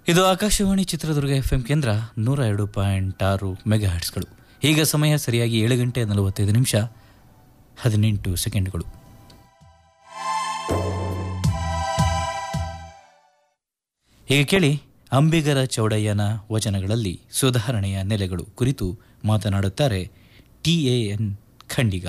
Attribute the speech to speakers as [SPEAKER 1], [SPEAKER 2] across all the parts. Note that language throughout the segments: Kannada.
[SPEAKER 1] ಇದು ಆಕಾಶವಾಣಿ ಚಿತ್ರದುರ್ಗ ಎಫ್ ಎಂ ಕೇಂದ್ರ ನೂರ ಎರಡು ಪಾಯಿಂಟ್ ಆರು ಮೆಗಾ ಹರ್ಟ್ಸ್ಗಳು ಈಗ ಸಮಯ ಸರಿಯಾಗಿ ಏಳು ಗಂಟೆ ನಲವತ್ತೈದು ನಿಮಿಷ ಹದಿನೆಂಟು ಸೆಕೆಂಡ್ಗಳು ಈಗ ಕೇಳಿ ಅಂಬಿಗರ ಚೌಡಯ್ಯನ ವಚನಗಳಲ್ಲಿ ಸುಧಾರಣೆಯ ನೆಲೆಗಳು ಕುರಿತು ಮಾತನಾಡುತ್ತಾರೆ ಟಿ ಎ ಎನ್ ಖಂಡಿಗ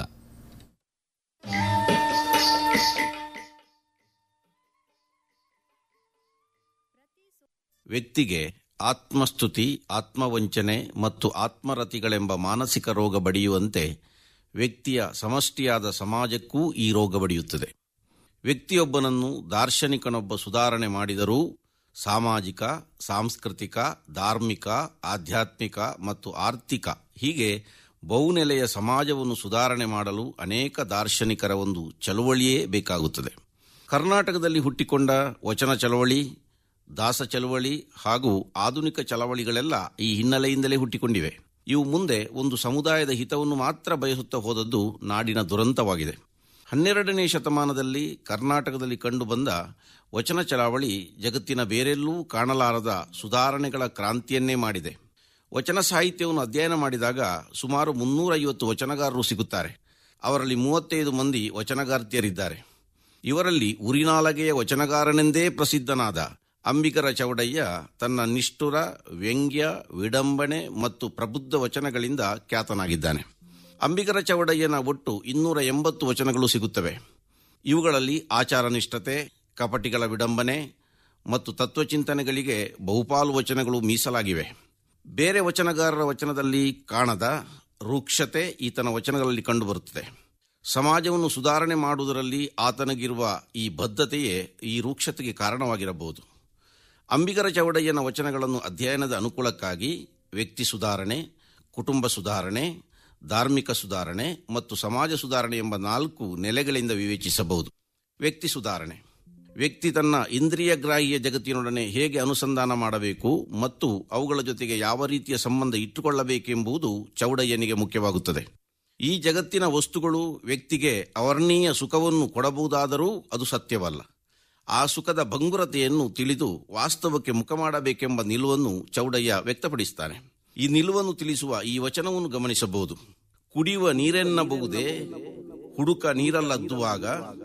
[SPEAKER 2] ವ್ಯಕ್ತಿಗೆ ಆತ್ಮಸ್ತುತಿ ಆತ್ಮವಂಚನೆ ಮತ್ತು ಆತ್ಮರತಿಗಳೆಂಬ ಮಾನಸಿಕ ರೋಗ ಬಡಿಯುವಂತೆ ವ್ಯಕ್ತಿಯ ಸಮಷ್ಟಿಯಾದ ಸಮಾಜಕ್ಕೂ ಈ ರೋಗ ಬಡಿಯುತ್ತದೆ ವ್ಯಕ್ತಿಯೊಬ್ಬನನ್ನು ದಾರ್ಶನಿಕನೊಬ್ಬ ಸುಧಾರಣೆ ಮಾಡಿದರೂ ಸಾಮಾಜಿಕ ಸಾಂಸ್ಕೃತಿಕ ಧಾರ್ಮಿಕ ಆಧ್ಯಾತ್ಮಿಕ ಮತ್ತು ಆರ್ಥಿಕ ಹೀಗೆ ಬಹುನೆಲೆಯ ಸಮಾಜವನ್ನು ಸುಧಾರಣೆ ಮಾಡಲು ಅನೇಕ ದಾರ್ಶನಿಕರ ಒಂದು ಚಳುವಳಿಯೇ ಬೇಕಾಗುತ್ತದೆ ಕರ್ನಾಟಕದಲ್ಲಿ ಹುಟ್ಟಿಕೊಂಡ ವಚನ ಚಳವಳಿ ದಾಸ ಚಳವಳಿ ಹಾಗೂ ಆಧುನಿಕ ಚಳವಳಿಗಳೆಲ್ಲ ಈ ಹಿನ್ನೆಲೆಯಿಂದಲೇ ಹುಟ್ಟಿಕೊಂಡಿವೆ ಇವು ಮುಂದೆ ಒಂದು ಸಮುದಾಯದ ಹಿತವನ್ನು ಮಾತ್ರ ಬಯಸುತ್ತಾ ಹೋದದ್ದು ನಾಡಿನ ದುರಂತವಾಗಿದೆ ಹನ್ನೆರಡನೇ ಶತಮಾನದಲ್ಲಿ ಕರ್ನಾಟಕದಲ್ಲಿ ಕಂಡುಬಂದ ವಚನ ಚಳವಳಿ ಜಗತ್ತಿನ ಬೇರೆಲ್ಲೂ ಕಾಣಲಾರದ ಸುಧಾರಣೆಗಳ ಕ್ರಾಂತಿಯನ್ನೇ ಮಾಡಿದೆ ವಚನ ಸಾಹಿತ್ಯವನ್ನು ಅಧ್ಯಯನ ಮಾಡಿದಾಗ ಸುಮಾರು ಮುನ್ನೂರೈವತ್ತು ವಚನಗಾರರು ಸಿಗುತ್ತಾರೆ ಅವರಲ್ಲಿ ಮೂವತ್ತೈದು ಮಂದಿ ವಚನಗಾರ್ತಿಯರಿದ್ದಾರೆ ಇವರಲ್ಲಿ ಉರಿನಾಲಗೆಯ ವಚನಗಾರನೆಂದೇ ಪ್ರಸಿದ್ಧನಾದ ಅಂಬಿಗರ ಚೌಡಯ್ಯ ತನ್ನ ನಿಷ್ಠುರ ವ್ಯಂಗ್ಯ ವಿಡಂಬನೆ ಮತ್ತು ಪ್ರಬುದ್ಧ ವಚನಗಳಿಂದ ಖ್ಯಾತನಾಗಿದ್ದಾನೆ ಅಂಬಿಗರ ಚೌಡಯ್ಯನ ಒಟ್ಟು ಇನ್ನೂರ ಎಂಬತ್ತು ವಚನಗಳು ಸಿಗುತ್ತವೆ ಇವುಗಳಲ್ಲಿ ಆಚಾರನಿಷ್ಠತೆ ಕಪಟಿಗಳ ವಿಡಂಬನೆ ಮತ್ತು ತತ್ವಚಿಂತನೆಗಳಿಗೆ ಬಹುಪಾಲು ವಚನಗಳು ಮೀಸಲಾಗಿವೆ ಬೇರೆ ವಚನಗಾರರ ವಚನದಲ್ಲಿ ಕಾಣದ ರೂಕ್ಷತೆ ಈತನ ವಚನಗಳಲ್ಲಿ ಕಂಡುಬರುತ್ತದೆ ಸಮಾಜವನ್ನು ಸುಧಾರಣೆ ಮಾಡುವುದರಲ್ಲಿ ಆತನಿಗಿರುವ ಈ ಬದ್ಧತೆಯೇ ಈ ರೂಕ್ಷತೆಗೆ ಕಾರಣವಾಗಿರಬಹುದು ಅಂಬಿಗರ ಚೌಡಯ್ಯನ ವಚನಗಳನ್ನು ಅಧ್ಯಯನದ ಅನುಕೂಲಕ್ಕಾಗಿ ವ್ಯಕ್ತಿ ಸುಧಾರಣೆ ಕುಟುಂಬ ಸುಧಾರಣೆ ಧಾರ್ಮಿಕ ಸುಧಾರಣೆ ಮತ್ತು ಸಮಾಜ ಸುಧಾರಣೆ ಎಂಬ ನಾಲ್ಕು ನೆಲೆಗಳಿಂದ ವಿವೇಚಿಸಬಹುದು ವ್ಯಕ್ತಿ ಸುಧಾರಣೆ ವ್ಯಕ್ತಿ ತನ್ನ ಇಂದ್ರಿಯಗ್ರಾಹ್ಯ ಜಗತ್ತಿನೊಡನೆ ಹೇಗೆ ಅನುಸಂಧಾನ ಮಾಡಬೇಕು ಮತ್ತು ಅವುಗಳ ಜೊತೆಗೆ ಯಾವ ರೀತಿಯ ಸಂಬಂಧ ಇಟ್ಟುಕೊಳ್ಳಬೇಕೆಂಬುದು ಚೌಡಯ್ಯನಿಗೆ ಮುಖ್ಯವಾಗುತ್ತದೆ ಈ ಜಗತ್ತಿನ ವಸ್ತುಗಳು ವ್ಯಕ್ತಿಗೆ ಅವರ್ಣೀಯ ಸುಖವನ್ನು ಕೊಡಬಹುದಾದರೂ ಅದು ಸತ್ಯವಲ್ಲ ಆ ಸುಖದ ಭಂಗುರತೆಯನ್ನು ತಿಳಿದು ವಾಸ್ತವಕ್ಕೆ ಮುಖ ಮಾಡಬೇಕೆಂಬ ನಿಲುವನ್ನು ಚೌಡಯ್ಯ ವ್ಯಕ್ತಪಡಿಸುತ್ತಾನೆ ಈ ನಿಲುವನ್ನು ತಿಳಿಸುವ ಈ ವಚನವನ್ನು ಗಮನಿಸಬಹುದು ಕುಡಿಯುವ ನೀರೆನ್ನಬಹುದೇ ಹುಡುಕ ನೀರಲ್ಲದ್ದುವಾಗ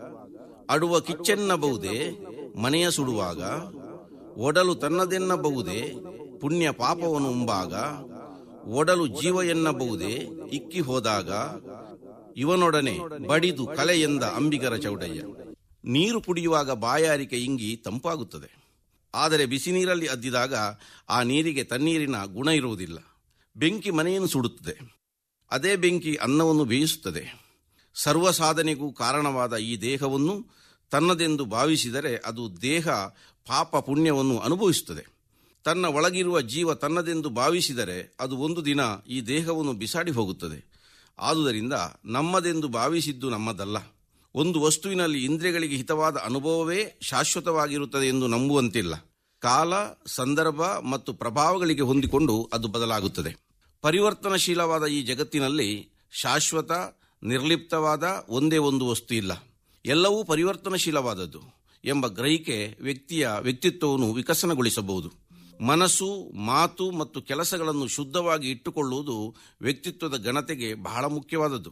[SPEAKER 2] ಅಡುವ ಕಿಚ್ಚೆನ್ನಬಹುದೇ ಮನೆಯ ಸುಡುವಾಗ ಒಡಲು ತನ್ನದೆನ್ನಬಹುದೇ ಪುಣ್ಯ ಪಾಪವನ್ನು ಉಂಬಾಗ ಒಡಲು ಜೀವ ಎನ್ನಬಹುದೇ ಇಕ್ಕಿ ಹೋದಾಗ ಇವನೊಡನೆ ಬಡಿದು ಕಲೆ ಎಂದ ಅಂಬಿಗರ ಚೌಡಯ್ಯ ನೀರು ಕುಡಿಯುವಾಗ ಬಾಯಾರಿಕೆ ಇಂಗಿ ತಂಪಾಗುತ್ತದೆ ಆದರೆ ಬಿಸಿ ನೀರಲ್ಲಿ ಅದ್ದಿದಾಗ ಆ ನೀರಿಗೆ ತಣ್ಣೀರಿನ ಗುಣ ಇರುವುದಿಲ್ಲ ಬೆಂಕಿ ಮನೆಯನ್ನು ಸುಡುತ್ತದೆ ಅದೇ ಬೆಂಕಿ ಅನ್ನವನ್ನು ಬೇಯಿಸುತ್ತದೆ ಸರ್ವ ಸಾಧನೆಗೂ ಕಾರಣವಾದ ಈ ದೇಹವನ್ನು ತನ್ನದೆಂದು ಭಾವಿಸಿದರೆ ಅದು ದೇಹ ಪಾಪ ಪುಣ್ಯವನ್ನು ಅನುಭವಿಸುತ್ತದೆ ತನ್ನ ಒಳಗಿರುವ ಜೀವ ತನ್ನದೆಂದು ಭಾವಿಸಿದರೆ ಅದು ಒಂದು ದಿನ ಈ ದೇಹವನ್ನು ಬಿಸಾಡಿ ಹೋಗುತ್ತದೆ ಆದುದರಿಂದ ನಮ್ಮದೆಂದು ಭಾವಿಸಿದ್ದು ನಮ್ಮದಲ್ಲ ಒಂದು ವಸ್ತುವಿನಲ್ಲಿ ಇಂದ್ರಿಯಗಳಿಗೆ ಹಿತವಾದ ಅನುಭವವೇ ಶಾಶ್ವತವಾಗಿರುತ್ತದೆ ಎಂದು ನಂಬುವಂತಿಲ್ಲ ಕಾಲ ಸಂದರ್ಭ ಮತ್ತು ಪ್ರಭಾವಗಳಿಗೆ ಹೊಂದಿಕೊಂಡು ಅದು ಬದಲಾಗುತ್ತದೆ ಪರಿವರ್ತನಶೀಲವಾದ ಈ ಜಗತ್ತಿನಲ್ಲಿ ಶಾಶ್ವತ ನಿರ್ಲಿಪ್ತವಾದ ಒಂದೇ ಒಂದು ವಸ್ತು ಇಲ್ಲ ಎಲ್ಲವೂ ಪರಿವರ್ತನಶೀಲವಾದದ್ದು ಎಂಬ ಗ್ರಹಿಕೆ ವ್ಯಕ್ತಿಯ ವ್ಯಕ್ತಿತ್ವವನ್ನು ವಿಕಸನಗೊಳಿಸಬಹುದು ಮನಸ್ಸು ಮಾತು ಮತ್ತು ಕೆಲಸಗಳನ್ನು ಶುದ್ಧವಾಗಿ ಇಟ್ಟುಕೊಳ್ಳುವುದು ವ್ಯಕ್ತಿತ್ವದ ಘನತೆಗೆ ಬಹಳ ಮುಖ್ಯವಾದದ್ದು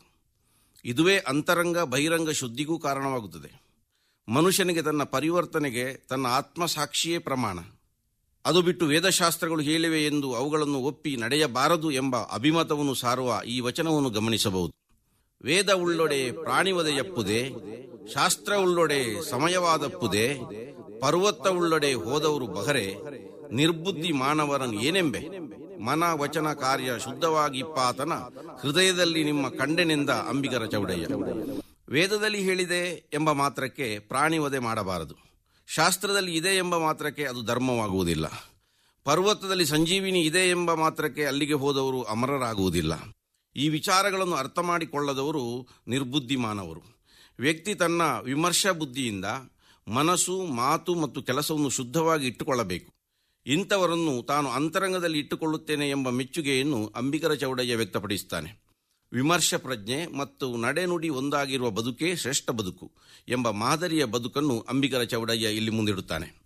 [SPEAKER 2] ಇದುವೇ ಅಂತರಂಗ ಬಹಿರಂಗ ಶುದ್ಧಿಗೂ ಕಾರಣವಾಗುತ್ತದೆ ಮನುಷ್ಯನಿಗೆ ತನ್ನ ಪರಿವರ್ತನೆಗೆ ತನ್ನ ಆತ್ಮಸಾಕ್ಷಿಯೇ ಪ್ರಮಾಣ ಅದು ಬಿಟ್ಟು ವೇದಶಾಸ್ತ್ರಗಳು ಹೇಳಿವೆ ಎಂದು ಅವುಗಳನ್ನು ಒಪ್ಪಿ ನಡೆಯಬಾರದು ಎಂಬ ಅಭಿಮತವನ್ನು ಸಾರುವ ಈ ವಚನವನ್ನು ಗಮನಿಸಬಹುದು ವೇದ ಉಳ್ಳೊಡೆ ಪ್ರಾಣಿವದೆಯಪ್ಪುದೆ ಶಾಸ್ತ್ರ ಉಳ್ಳೊಡೆ ಸಮಯವಾದಪ್ಪುದೆ ಪರ್ವತ ಉಳ್ಳೊಡೆ ಹೋದವರು ಬಹರೆ ನಿರ್ಬುದ್ಧಿ ಮಾನವರನ್ನು ಏನೆಂಬೆ ಮನ ವಚನ ಕಾರ್ಯ ಶುದ್ಧವಾಗಿಪ್ಪಾತನ ಹೃದಯದಲ್ಲಿ ನಿಮ್ಮ ಕಂಡೆನೆಂದ ಅಂಬಿಗರ ಚೌಡಯ್ಯ ವೇದದಲ್ಲಿ ಹೇಳಿದೆ ಎಂಬ ಮಾತ್ರಕ್ಕೆ ಪ್ರಾಣಿ ವಧೆ ಮಾಡಬಾರದು ಶಾಸ್ತ್ರದಲ್ಲಿ ಇದೆ ಎಂಬ ಮಾತ್ರಕ್ಕೆ ಅದು ಧರ್ಮವಾಗುವುದಿಲ್ಲ ಪರ್ವತದಲ್ಲಿ ಸಂಜೀವಿನಿ ಇದೆ ಎಂಬ ಮಾತ್ರಕ್ಕೆ ಅಲ್ಲಿಗೆ ಹೋದವರು ಅಮರರಾಗುವುದಿಲ್ಲ ಈ ವಿಚಾರಗಳನ್ನು ಅರ್ಥ ಮಾಡಿಕೊಳ್ಳದವರು ನಿರ್ಬುದ್ಧಿಮಾನವರು ವ್ಯಕ್ತಿ ತನ್ನ ವಿಮರ್ಶಾ ಬುದ್ಧಿಯಿಂದ ಮನಸ್ಸು ಮಾತು ಮತ್ತು ಕೆಲಸವನ್ನು ಶುದ್ಧವಾಗಿ ಇಟ್ಟುಕೊಳ್ಳಬೇಕು ಇಂಥವರನ್ನು ತಾನು ಅಂತರಂಗದಲ್ಲಿ ಇಟ್ಟುಕೊಳ್ಳುತ್ತೇನೆ ಎಂಬ ಮೆಚ್ಚುಗೆಯನ್ನು ಅಂಬಿಗರ ಚೌಡಯ್ಯ ವ್ಯಕ್ತಪಡಿಸುತ್ತಾನೆ ವಿಮರ್ಶ ಪ್ರಜ್ಞೆ ಮತ್ತು ನಡೆನುಡಿ ಒಂದಾಗಿರುವ ಬದುಕೇ ಶ್ರೇಷ್ಠ ಬದುಕು ಎಂಬ ಮಾದರಿಯ ಬದುಕನ್ನು ಅಂಬಿಗರ ಚೌಡಯ್ಯ ಇಲ್ಲಿ ಮುಂದಿಡುತ್ತಾನೆ